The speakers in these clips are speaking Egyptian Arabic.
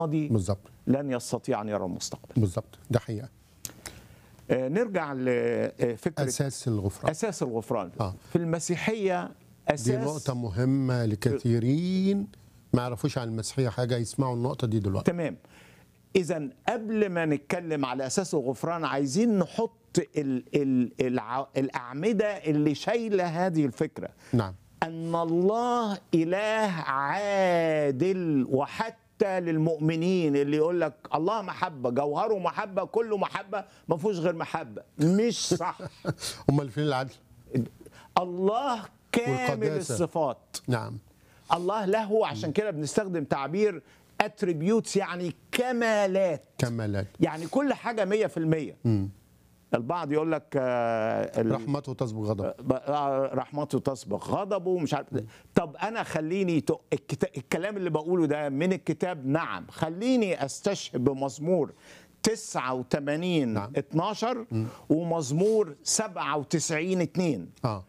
الماضي بالظبط لن يستطيع ان يرى المستقبل بالظبط ده حقيقه آه، نرجع لفكره اساس الغفران اساس الغفران آه. في المسيحيه اساس دي نقطه مهمه لكثيرين ما يعرفوش عن المسيحيه حاجه يسمعوا النقطه دي دلوقتي تمام اذا قبل ما نتكلم على اساس الغفران عايزين نحط ال ال الع الاعمده اللي شايله هذه الفكره نعم ان الله اله عادل وحتى للمؤمنين اللي يقول لك الله محبه جوهره محبه كله محبه ما فيهوش غير محبه مش صح امال فين العدل الله كامل والقداسة. الصفات نعم الله له عشان كده بنستخدم تعبير اتريبيوتس يعني كمالات كمالات يعني كل حاجه 100% البعض يقول لك آه، ال- رحمته تسبق غضب ب- آه، رحمته تسبق غضبه مش عارف طب انا خليني ت- الكتا- الكلام اللي بقوله ده من الكتاب نعم خليني استشهد بمزمور 89 نعم. 12 ومزمور 97 2 اه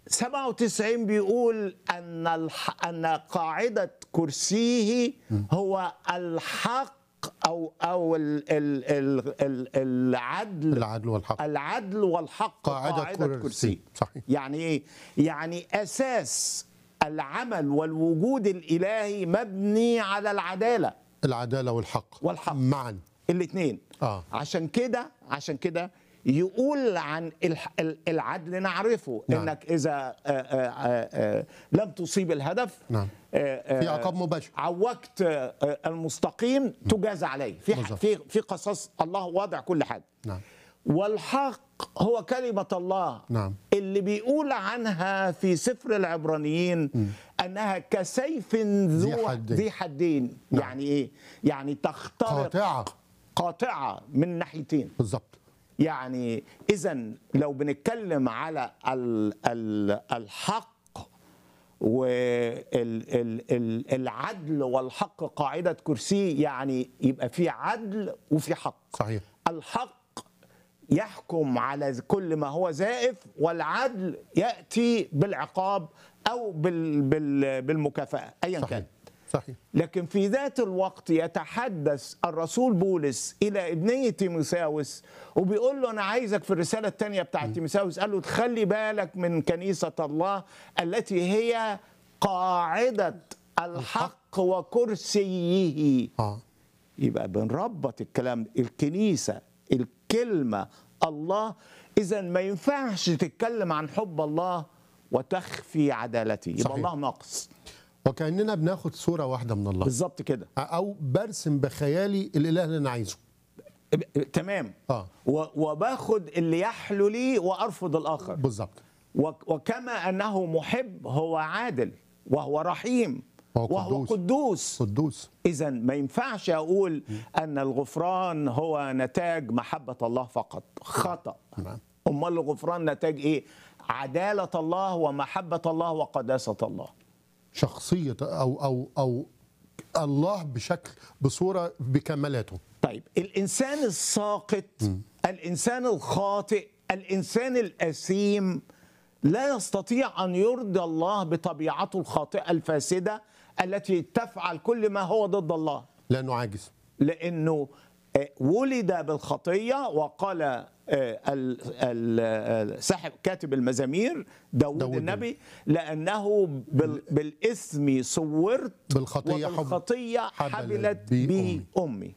97 بيقول ان الح... ان قاعده كرسيه هو الحق او او ال... ال... ال... ال... العدل العدل والحق العدل والحق قاعدة كرسي. صحيح. يعني ايه يعني اساس العمل والوجود الالهي مبني على العداله العداله والحق والحق. معا الاثنين آه. عشان كده عشان كده يقول عن الح- ال- العدل نعرفه نعم. انك اذا آه، آه، آه، آه، لم تصيب الهدف نعم. آه، آه، في عقاب مباشر عوجت آه، آه، المستقيم تجازى عليه في ح- بالظبط. في في قصص الله واضع كل حاجه نعم والحق هو كلمة الله نعم. اللي بيقول عنها في سفر العبرانيين أنها كسيف ذو حدين. ذي حدين نعم. يعني إيه؟ يعني تخترق قاطعه قاطعة من ناحيتين بالظبط يعني إذا لو بنتكلم على ال ال الحق والعدل والحق قاعدة كرسي يعني يبقى في عدل وفي حق صحيح الحق يحكم على كل ما هو زائف والعدل ياتي بالعقاب او بال بال بالمكافاه ايا صحيح كان صحيح لكن في ذات الوقت يتحدث الرسول بولس الى ابنيه تيموساوس وبيقول له انا عايزك في الرساله الثانيه بتاعت تيموساوس قال له تخلي بالك من كنيسه الله التي هي قاعده الحق وكرسيه اه يبقى بنربط الكلام الكنيسة الكلمة الله إذا ما ينفعش تتكلم عن حب الله وتخفي عدالته يبقى صحيح. الله ناقص وكاننا بناخد صوره واحده من الله بالظبط كده او برسم بخيالي الاله اللي انا عايزه ب- تمام اه و- وباخد اللي يحلو لي وأرفض الآخر بالظبط وك- وكما أنه محب هو عادل وهو رحيم وهو وهو قدوس. قدوس قدوس إذا ما ينفعش أقول أن الغفران هو نتاج محبة الله فقط خطأ نعم أمال الغفران نتاج إيه؟ عدالة الله ومحبة الله وقداسة الله شخصيه او او او الله بشكل بصوره بكمالاته طيب الإنسان الساقط الإنسان الخاطئ الإنسان الأثيم لا يستطيع أن يرضي الله بطبيعته الخاطئة الفاسدة التي تفعل كل ما هو ضد الله لانه عاجز لانه آه، ولد بالخطيه وقال آه، ال- ال- ال- صاحب كاتب المزامير داود, داود. النبي لانه بال- بالاثم صورت بالخطية حب- وبالخطيه حبلت حبلت بي بي امي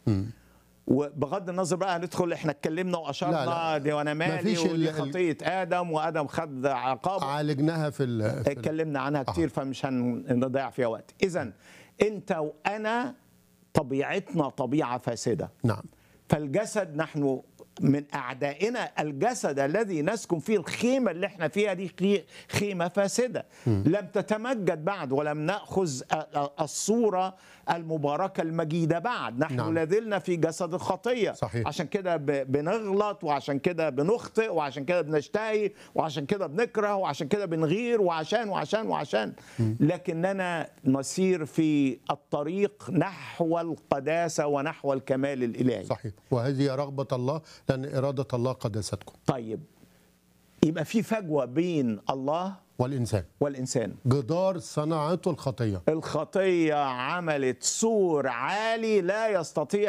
وبغض النظر بقى هندخل احنا اتكلمنا واشرنا لا، لا. دي وانا مالي مفيش ال- ودي ال- خطيه ادم وادم خد عقاب عالجناها في, ال... في ال... اتكلمنا عنها كتير فمش هنضيع فيها وقت اذا انت وانا طبيعتنا طبيعه فاسده نعم فالجسد نحن من اعدائنا الجسد الذي نسكن فيه الخيمه اللي احنا فيها دي خي- خيمه فاسده لم تتمجد بعد ولم ناخذ الصوره المباركه المجيده بعد نحن نعم. لا زلنا في جسد الخطيه صحيح. عشان كده ب- بنغلط وعشان كده بنخطئ وعشان كده بنشتهي وعشان كده بنكره وعشان كده بنغير وعشان وعشان وعشان لكننا نسير في الطريق نحو القداسه ونحو الكمال الالهي صحيح وهذه رغبه الله لان اراده الله قداستكم طيب يبقى في فجوه بين الله والإنسان والانسان جدار صنعته الخطية الخطيه عملت سور عالي لا يستطيع